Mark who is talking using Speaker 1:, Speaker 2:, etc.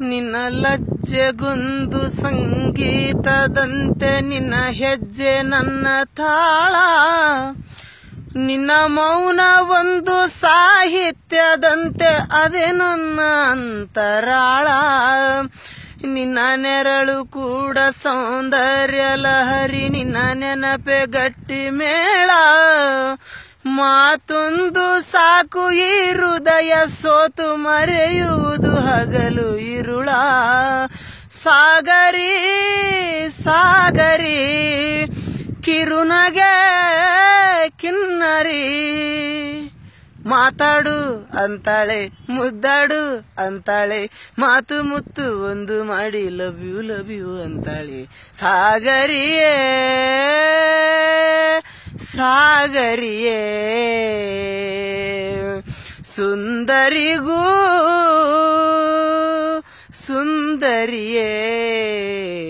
Speaker 1: ನಿನ್ನ ಲಜ್ಜೆಗುಂದು ಸಂಗೀತದಂತೆ ನಿನ್ನ ಹೆಜ್ಜೆ ನನ್ನ ತಾಳ ನಿನ್ನ ಮೌನ ಒಂದು ಸಾಹಿತ್ಯದಂತೆ ಅದೇ ನನ್ನ ಅಂತರಾಳ ನಿನ್ನ ನೆರಳು ಕೂಡ ಸೌಂದರ್ಯ ಲಹರಿ ನಿನ್ನ ನೆನಪೆ ಗಟ್ಟಿ ಮೇಳ ಮಾತೊಂದು ಸಾಕು ಈ ಹೃದಯ ಸೋತು ಮರೆಯುವುದು ಹಗಲು ಇರುಳ ಸಾಗರಿ ಸಾಗರಿ ಕಿರುನಗೆ ಕಿನ್ನರಿ ಮಾತಾಡು ಅಂತಾಳೆ ಮುದ್ದಾಡು ಅಂತಾಳೆ ಮಾತು ಮುತ್ತು ಒಂದು ಮಾಡಿ ಲವ್ ಯು ಲವ್ ಯು ಅಂತಾಳೆ ಸಾಗರಿಯೇ ಸಾಗರಿಯೇ ಸುಂದರಿಗೂ ಸುಂದರಿಯೇ